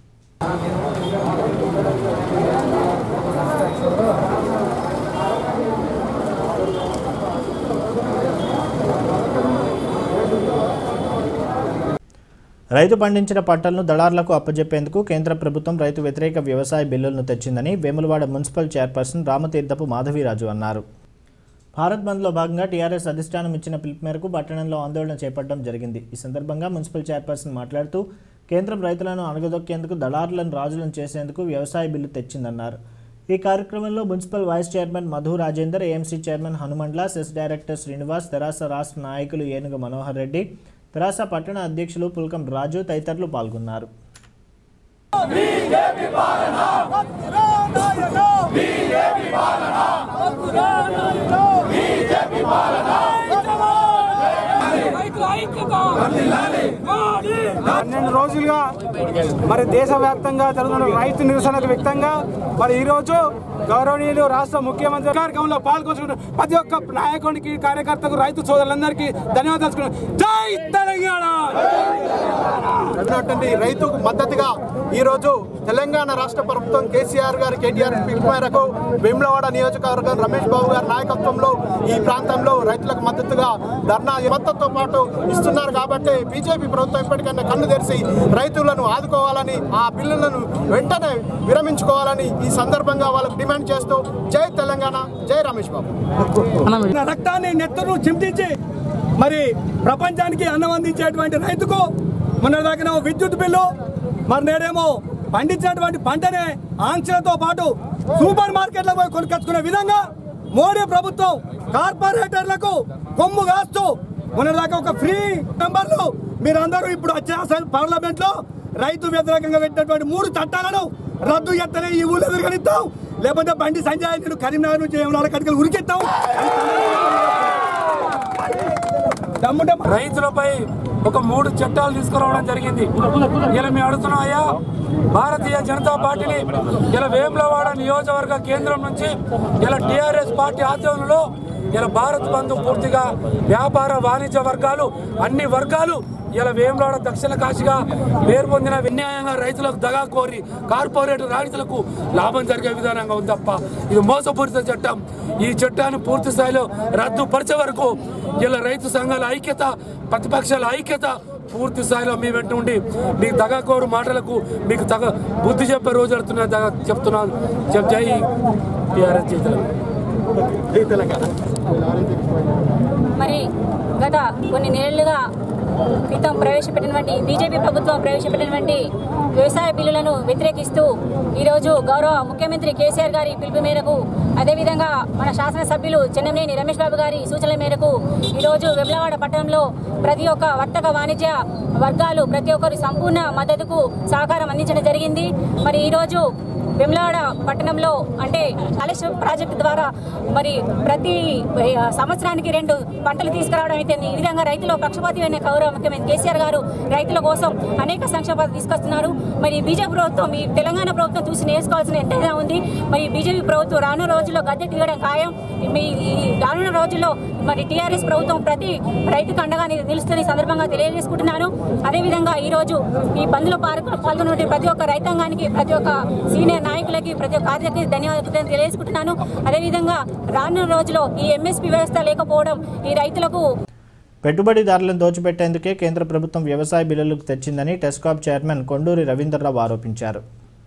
రైతు పండించిన పంటలను దళారులకు అప్పజెప్పేందుకు కేంద్ర ప్రభుత్వం రైతు వ్యతిరేక వ్యవసాయ బిల్లులను తెచ్చిందని వేములవాడ మున్సిపల్ చైర్పర్సన్ రామతీర్థపు మాధవీరాజు అన్నారు భారత్ బంద్లో భాగంగా టీఆర్ఎస్ అధిష్టానం ఇచ్చిన పిలుపు మేరకు పట్టణంలో ఆందోళన చేపట్టడం జరిగింది ఈ సందర్భంగా మున్సిపల్ చైర్పర్సన్ మాట్లాడుతూ కేంద్రం రైతులను అణగదొక్కేందుకు దళారులను రాజులను చేసేందుకు వ్యవసాయ బిల్లు తెచ్చిందన్నారు ఈ కార్యక్రమంలో municipal vice chairman Madhu Rajender AMC chairman Hanumandla CESS director Srinivas Terasa రాష్ట్ర నాయకులు ఏనుగ మనోహర్ రెడ్డి తెరాస పట్టణ అధ్యక్షులు పుల్కం రాజు తదితరులు పాల్గొన్నారు పన్నెండు రోజులుగా మరి దేశవ్యాప్తంగా జరుగుతున్న రైతు నిరసనకు వ్యక్తంగా మరి ఈరోజు గౌరవనీయులు రాష్ట్ర ముఖ్యమంత్రి కార్యక్రమంలో పాల్గొంటున్న ప్రతి ఒక్క నాయకునికి కార్యకర్తకు రైతు సోదరులందరికీ ధన్యవాదాలు తెలుసుకున్నాను జై తెలంగాణ ఉన్నటువంటి రైతుకు మద్దతుగా ఈ రోజు తెలంగాణ రాష్ట్ర ప్రభుత్వం కేసీఆర్ గారి కేటీఆర్ పిలుపు మేరకు వేములవాడ నియోజకవర్గం రమేష్ బాబు గారి నాయకత్వంలో ఈ ప్రాంతంలో రైతులకు మద్దతుగా ధర్నా మద్దతుతో పాటు ఇస్తున్నారు కాబట్టి బీజేపీ ప్రభుత్వం ఇప్పటికైనా కన్ను తెరిచి రైతులను ఆదుకోవాలని ఆ బిల్లులను వెంటనే విరమించుకోవాలని ఈ సందర్భంగా వాళ్ళకు డిమాండ్ చేస్తూ జై తెలంగాణ జై రమేష్ బాబు నా రక్తాన్ని నెత్తను చింతించి మరి ప్రపంచానికి అన్నం అందించేటువంటి రైతుకు మొన్న దాకా విద్యుత్ బిల్లు మరి నేడేమో పండించినటువంటి పంటనే ఆంక్షలతో పాటు సూపర్ మార్కెట్లో పోయి కొనుకొచ్చుకునే విధంగా మోడీ ప్రభుత్వం కార్పొరేటర్లకు కొమ్ము కాస్తూ మొన్నదాకా ఒక ఫ్రీ నంబర్లు మీరందరూ ఇప్పుడు వచ్చే అసలు పార్లమెంట్ లో రైతు వ్యతిరేకంగా పెట్టినటువంటి మూడు చట్టాలను రద్దు ఎత్తనే ఈ ఊళ్ళో తిరగనిస్తాం లేకపోతే బండి సంజయ్ నేను కరీంనగర్ నుంచి ఏమన్నా కడికలు ఉరికిస్తాం రైతులపై ఒక మూడు చట్టాలు తీసుకురావడం జరిగింది ఇలా మేము అడుగుతున్నాం అయ్యా భారతీయ జనతా పార్టీని ఇలా వేములవాడ నియోజకవర్గ కేంద్రం నుంచి ఇలా టిఆర్ఎస్ పార్టీ ఆధ్వర్యంలో ఇలా భారత్ బంధు పూర్తిగా వ్యాపార వాణిజ్య వర్గాలు అన్ని వర్గాలు ఇలా వేములవాడ దక్షిణ కాశీగా పేరు పొందిన విన్యాయంగా రైతులకు దగా కోరి కార్పొరేట్ రైతులకు లాభం జరిగే విధానంగా ఉంది తప్ప ఇది మోసపూరిత చట్టం ఈ చట్టాన్ని పూర్తి స్థాయిలో రద్దుపరిచే వరకు ఇలా రైతు సంఘాల ఐక్యత ప్రతిపక్షాల ఐక్యత పూర్తి స్థాయిలో మీ వెంట ఉండి మీకు దగాకోరు మాటలకు మీకు తగ బుద్ధి చెప్పే రోజు అడుతున్నా దగా చెప్తున్నాను చెప్ జై టీఆర్ఎస్ జై తెలంగాణ మరి గత కొన్ని నెలలుగా క్రితం ప్రవేశపెట్టినటువంటి బీజేపీ ప్రభుత్వం ప్రవేశపెట్టినటువంటి వ్యవసాయ బిల్లులను వ్యతిరేకిస్తూ ఈరోజు గౌరవ ముఖ్యమంత్రి కేసీఆర్ గారి పిలుపు మేరకు అదేవిధంగా మన శాసనసభ్యులు చెన్నమనేని రమేష్ బాబు గారి సూచనల మేరకు ఈరోజు వెమ్లవాడ పట్టణంలో ప్రతి ఒక్క వర్తక వాణిజ్య వర్గాలు ప్రతి ఒక్కరు సంపూర్ణ మద్దతుకు సహకారం అందించడం జరిగింది మరి ఈరోజు వెమ్లవాడ పట్టణంలో అంటే కాళేశ్వరం ప్రాజెక్టు ద్వారా మరి ప్రతి ఆ, సంవత్సరానికి రెండు పంటలు తీసుకురావడం అయితే ఈ విధంగా రైతుల పక్షపాతి అయిన గౌరవ ముఖ్యమంత్రి కేసీఆర్ గారు రైతుల కోసం అనేక సంక్షేమాలు తీసుకొస్తున్నారు మరి బీజేపీ ప్రభుత్వం ఈ తెలంగాణ ప్రభుత్వం చూసి నేర్చుకోవాల్సిన ఎంతైనా ఉంది మరి బీజేపీ ప్రభుత్వం రానున్న రోజుల్లో గద్దె దిగడం ఖాయం మీ ఈ రానున్న రోజుల్లో మరి టీఆర్ఎస్ ప్రభుత్వం ప్రతి రైతుకు అండగా ని- నిలుస్తున్న ఈ సందర్భంగా తెలియజేసుకుంటున్నాను అదేవిధంగా ఈ రోజు ఈ బంద్లో పాల్గొ- పాల్గొన్న ప్రతి ఒక్క రైతాంగానికి ప్రతి ఒక్క సీనియర్ నాయకులకి ప్రతి ఒక్క కార్యకర్తకి ధన్యవాదాలు తెలియజేసుకుంటున్నాను అదేవిధంగా రానున్న రోజుల్లో ఈ ఎంఎస్పీ వ్యవస్థ లేకపోవడం ఈ రైతులకు పెట్టుబడిదారులను దోచిపెట్టేందుకే కేంద్ర ప్రభుత్వం వ్యవసాయ బిల్లులకు తెచ్చిందని టెస్కాప్ చైర్మన్ కొండూరి రవీంద్రరావు ఆరోపించారు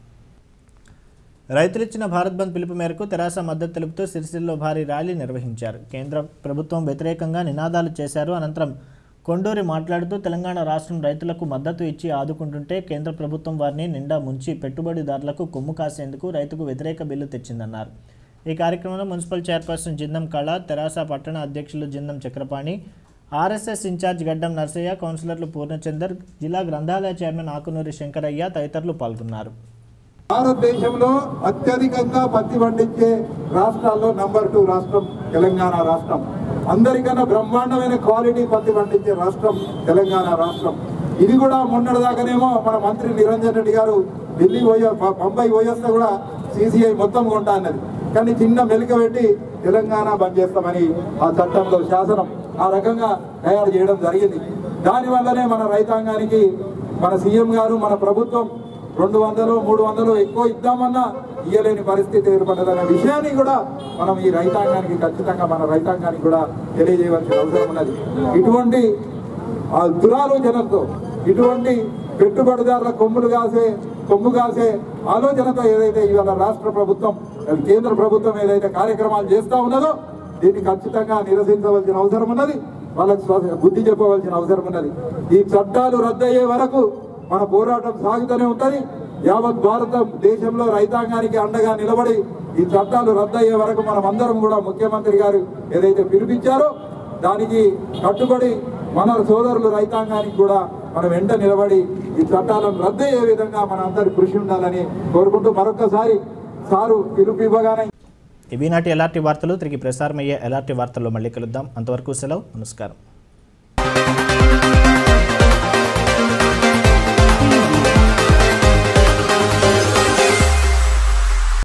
రైతులిచ్చిన భారత్ బంద్ పిలుపు మేరకు తెరాస మద్దతు తెలుపుతూ సిరిసిల్లో భారీ ర్యాలీ నిర్వహించారు కేంద్ర ప్రభుత్వం వ్యతిరేకంగా నినాదాలు చేశారు అనంతరం కొండూరి మాట్లాడుతూ తెలంగాణ రాష్ట్రం రైతులకు మద్దతు ఇచ్చి ఆదుకుంటుంటే కేంద్ర ప్రభుత్వం వారిని నిండా ముంచి పెట్టుబడిదారులకు కొమ్ము కాసేందుకు రైతుకు వ్యతిరేక బిల్లు తెచ్చిందన్నారు ఈ కార్యక్రమంలో మున్సిపల్ చైర్పర్సన్ జిందం కళ తెరాస పట్టణ అధ్యక్షులు జిందం చక్రపాణి ఆర్ఎస్ఎస్ ఇన్ఛార్జ్ గడ్డం నర్సయ్య కౌన్సిలర్లు పూర్ణచందర్ జిల్లా గ్రంథాలయ చైర్మన్ ఆకునూరి శంకరయ్య తదితరులు పాల్గొన్నారు భారతదేశంలో అత్యధికంగా పత్తి పండించే రాష్ట్రాల్లో నంబర్ టూ రాష్ట్రం తెలంగాణ రాష్ట్రం అందరికన్నా బ్రహ్మాండమైన క్వాలిటీ పత్తి పండించే రాష్ట్రం తెలంగాణ రాష్ట్రం ఇది కూడా మొన్నటిదాకానేమో మన మంత్రి నిరంజన్ రెడ్డి గారు ఢిల్లీ పోయే ప- బొంబాయి పోయేస్తే కూడా సీసీఐ మొత్తం కొంటా అన్నది కానీ చిన్న మెలిక పెట్టి తెలంగాణ బంద్ చేస్తామని ఆ చట్టంలో శాసనం ఆ రకంగా తయారు చేయడం జరిగింది దానివల్లనే మన రైతాంగానికి మన సీఎం గారు మన ప్రభుత్వం రెండు వందలు మూడు వందలు ఎక్కువ ఇద్దామన్నా ఇయ్యలేని పరిస్థితి ఏర్పడ్డదనే విషయాన్ని కూడా మనం ఈ రైతాంగానికి ఖచ్చితంగా మన రైతాంగానికి కూడా తెలియజేయవలసిన అవసరం ఉన్నది ఇటువంటి ఆ దురాలోచనలతో ఇటువంటి పెట్టుబడిదారుల కొమ్ములు కాసే కొమ్ము కాసే ఆలోచనతో ఏదైతే ఇవాళ రాష్ట్ర ప్రభుత్వం కేంద్ర ప్రభుత్వం ఏదైతే కార్యక్రమాలు చేస్తా ఉన్నదో దీన్ని ఖచ్చితంగా నిరసించవలసిన అవసరం ఉన్నది వాళ్ళకి స్వ- బుద్ధి చెప్పవలసిన అవసరం ఉన్నది ఈ చట్టాలు రద్దయ్యే వరకు మన పోరాటం సాగుతూనే ఉంటది యావత్ భారత దేశంలో రైతాంగానికి అండగా నిలబడి ఈ చట్టాలు రద్దయ్యే వరకు మనం అందరం కూడా ముఖ్యమంత్రి గారు ఏదైతే పిలిపించారో దానికి కట్టుబడి మన సోదరులు రైతాంగానికి కూడా మనం వెంట నిలబడి ఈ చట్టాలను రద్దయ్యే విధంగా మన అందరి కృషి ఉండాలని కోరుకుంటూ మరొకసారి సారు పిలుపు ఇవ్వగానే ఇవి నాటి ఎలాంటి వార్తలు తిరిగి ప్రసారమయ్యే ఎలాంటి వార్తల్లో మళ్ళీ కలుద్దాం అంతవరకు సెలవు నమస్కారం